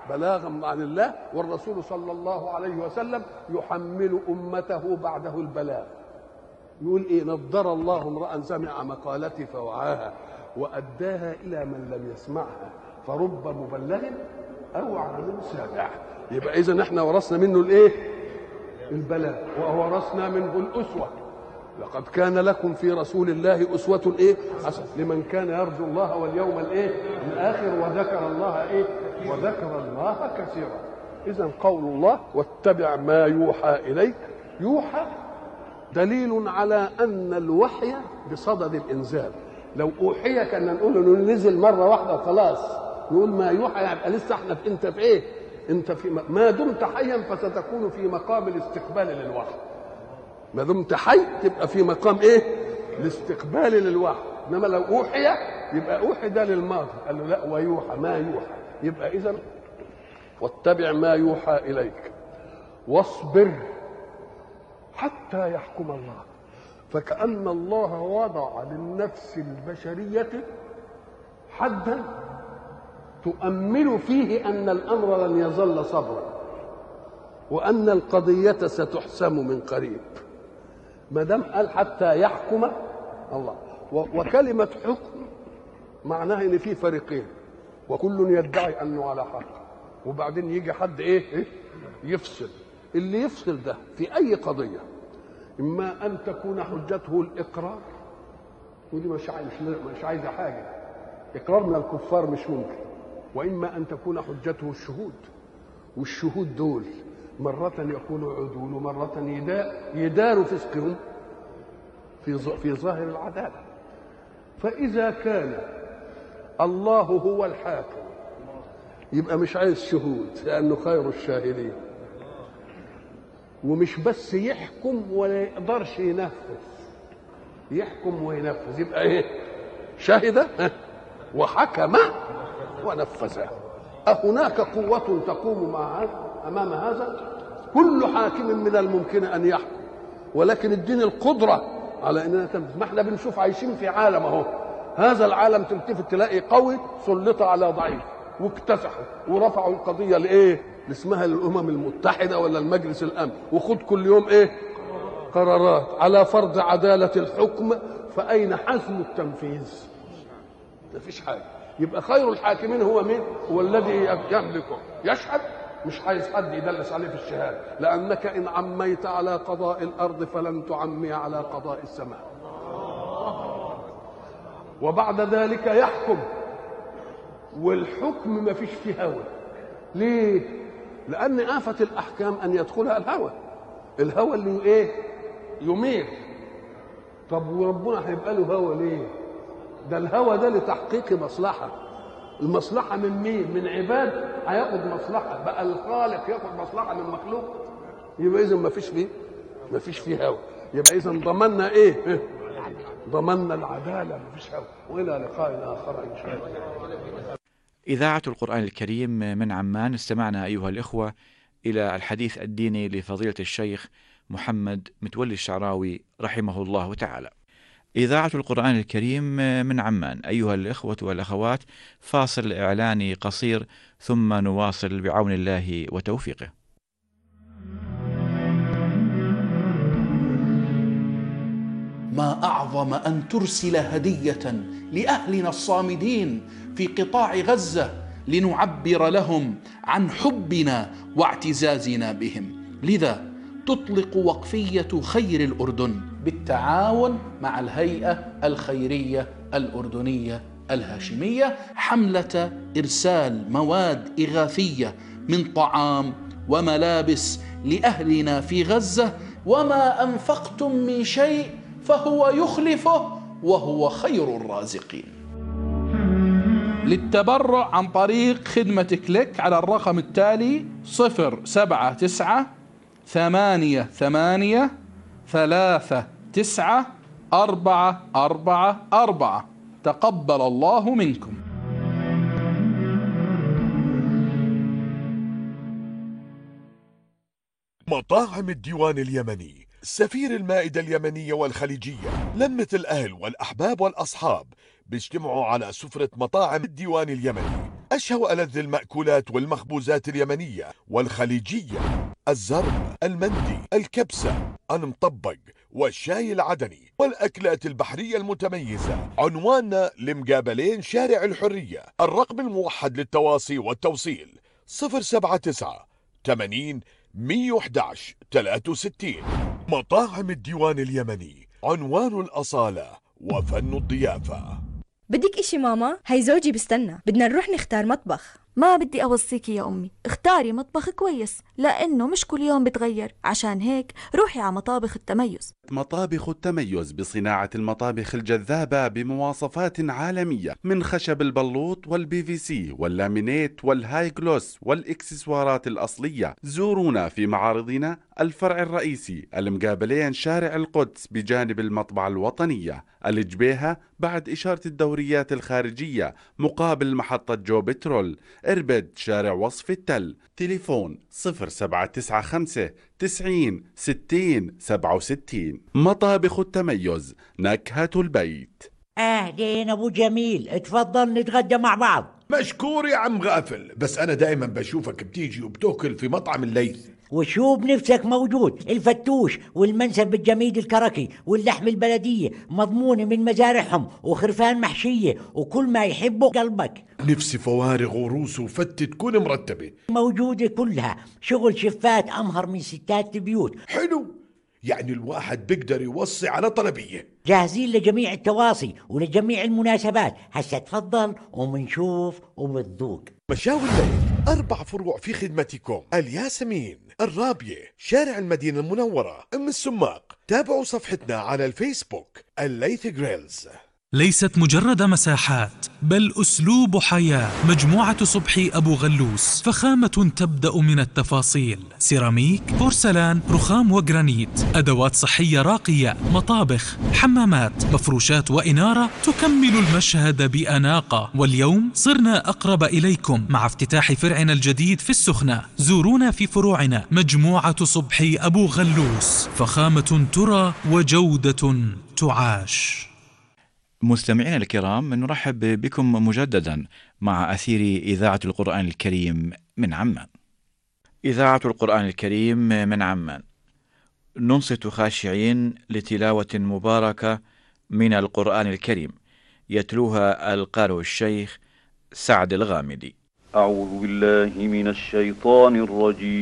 بلاغا عن الله والرسول صلى الله عليه وسلم يحمل امته بعده البلاغ يقول ايه نضر الله امرا سمع مقالتي فوعاها واداها الى من لم يسمعها فرب مبلغ او عالم سامع يبقى اذا احنا ورثنا منه الايه البلاغ وورثنا منه الاسوه لقد كان لكم في رسول الله اسوه ايه حسنه لمن كان يرجو الله واليوم الايه الاخر وذكر الله ايه وذكر الله كثيرا اذا قول الله واتبع ما يوحى اليك يوحى دليل على ان الوحي بصدد الانزال لو اوحي كنا نقول انه نزل مره واحده وخلاص نقول ما يوحى يبقى لسه احنا في انت في ايه انت في ما دمت حيا فستكون في مقام الاستقبال للوحي ما دمت حي تبقى في مقام ايه الاستقبال للوحي انما لو اوحي يبقى اوحي ده للماضي قال له لا ويوحى ما يوحى يبقى اذا واتبع ما يوحى اليك واصبر حتى يحكم الله فكأن الله وضع للنفس البشرية حدا تؤمل فيه أن الأمر لن يظل صبرا وأن القضية ستحسم من قريب ما دام قال حتى يحكم الله وكلمة حكم معناها إن في فريقين وكل يدعي أنه على حق وبعدين يجي حد إيه, إيه؟ يفصل اللي يفصل ده في أي قضية إما أن تكون حجته الإقرار ودي مش عايز مش عايزة حاجة إقرار من الكفار مش ممكن وإما أن تكون حجته الشهود والشهود دول مرة يكونوا عدول ومرة يدار يداروا فسقهم في في ظاهر العدالة فإذا كان الله هو الحاكم يبقى مش عايز شهود لأنه خير الشاهدين ومش بس يحكم ولا يقدرش ينفذ يحكم وينفذ يبقى ايه شهد وحكم ونفذ أهناك قوة تقوم مع هذا أمام هذا كل حاكم من الممكن أن يحكم ولكن الدين القدرة على أننا تنفذ ما احنا بنشوف عايشين في عالم أهو هذا العالم تلتفت تلاقي قوي سلط على ضعيف واكتسحوا ورفعوا القضية لإيه؟ اسمها الامم المتحده ولا المجلس الامن وخد كل يوم ايه قرارات على فرض عداله الحكم فاين حزم التنفيذ ما فيش حاجه يبقى خير الحاكمين هو مين هو الذي يملكه يشهد مش عايز حد يدلس عليه في الشهاده لانك ان عميت على قضاء الارض فلن تعمي على قضاء السماء وبعد ذلك يحكم والحكم ما فيش فيه هوى ليه لان آفة الأحكام أن يدخلها الهوى الهوى اللي إيه يميل طب وربنا هيبقى له هوى ليه ده الهوى ده لتحقيق مصلحة المصلحة من مين من عباد هياخد مصلحة بقى الخالق ياخد مصلحة من مخلوق يبقى إذا ما فيش فيه ما فيش فيه هوى يبقى إذا ضمننا إيه ضمننا العدالة ما فيش هوى وإلى لقاء آخر إن شاء الله إذاعة القرآن الكريم من عمان استمعنا أيها الإخوة إلى الحديث الديني لفضيلة الشيخ محمد متولي الشعراوي رحمه الله تعالى. إذاعة القرآن الكريم من عمان أيها الإخوة والأخوات فاصل إعلاني قصير ثم نواصل بعون الله وتوفيقه. ما أعظم أن ترسل هدية لأهلنا الصامدين في قطاع غزة لنعبر لهم عن حبنا واعتزازنا بهم لذا تطلق وقفية خير الأردن بالتعاون مع الهيئة الخيرية الأردنية الهاشمية حملة إرسال مواد إغاثية من طعام وملابس لأهلنا في غزة وما أنفقتم من شيء فهو يخلفه وهو خير الرازقين للتبرع عن طريق خدمة كليك على الرقم التالي صفر سبعة تسعة ثمانية ثمانية ثلاثة تسعة أربعة أربعة أربعة تقبل الله منكم مطاعم الديوان اليمني سفير المائدة اليمنية والخليجية لمة الأهل والأحباب والأصحاب بيجتمعوا على سفرة مطاعم الديوان اليمني أشهى وألذ المأكولات والمخبوزات اليمنية والخليجية الزرب المندي الكبسة المطبق والشاي العدني والأكلات البحرية المتميزة عنواننا لمقابلين شارع الحرية الرقم الموحد للتواصي والتوصيل 079 80 111 63 مطاعم الديوان اليمني عنوان الأصالة وفن الضيافة بدك إشي ماما؟ هي زوجي بستنى بدنا نروح نختار مطبخ ما بدي أوصيكي يا أمي اختاري مطبخ كويس لأنه مش كل يوم بتغير عشان هيك روحي على مطابخ التميز مطابخ التميز بصناعة المطابخ الجذابة بمواصفات عالمية من خشب البلوط والبي في سي واللامينيت والهاي جلوس والإكسسوارات الأصلية زورونا في معارضنا الفرع الرئيسي المقابلين شارع القدس بجانب المطبعة الوطنية الجبيهة بعد إشارة الدوريات الخارجية مقابل محطة جو بترول اربد شارع وصف التل تليفون 0795 90 60 67 مطابخ التميز نكهة البيت اهلين ابو جميل اتفضل نتغدى مع بعض مشكور يا عم غافل بس انا دائما بشوفك بتيجي وبتاكل في مطعم الليث وشو بنفسك موجود الفتوش والمنسف الجميد الكركي واللحم البلدية مضمونة من مزارعهم وخرفان محشية وكل ما يحبه قلبك نفسي فوارغ وروس وفتة تكون مرتبة موجودة كلها شغل شفات أمهر من ستات البيوت حلو يعني الواحد بيقدر يوصي على طلبية جاهزين لجميع التواصي ولجميع المناسبات هسا تفضل ومنشوف وبتذوق مشاوي الليل أربع فروع في خدمتكم الياسمين الرابية شارع المدينة المنورة أم السماق تابعوا صفحتنا على الفيسبوك الليث جريلز ليست مجرد مساحات بل اسلوب حياه مجموعه صبحي ابو غلوس فخامه تبدا من التفاصيل سيراميك بورسلان رخام وجرانيت ادوات صحيه راقيه مطابخ حمامات مفروشات واناره تكمل المشهد باناقه واليوم صرنا اقرب اليكم مع افتتاح فرعنا الجديد في السخنه زورونا في فروعنا مجموعه صبحي ابو غلوس فخامه ترى وجوده تعاش مستمعينا الكرام نرحب بكم مجددا مع أثير إذاعة القرآن الكريم من عمان. إذاعة القرآن الكريم من عمان. ننصت خاشعين لتلاوة مباركة من القرآن الكريم يتلوها القارئ الشيخ سعد الغامدي. أعوذ بالله من الشيطان الرجيم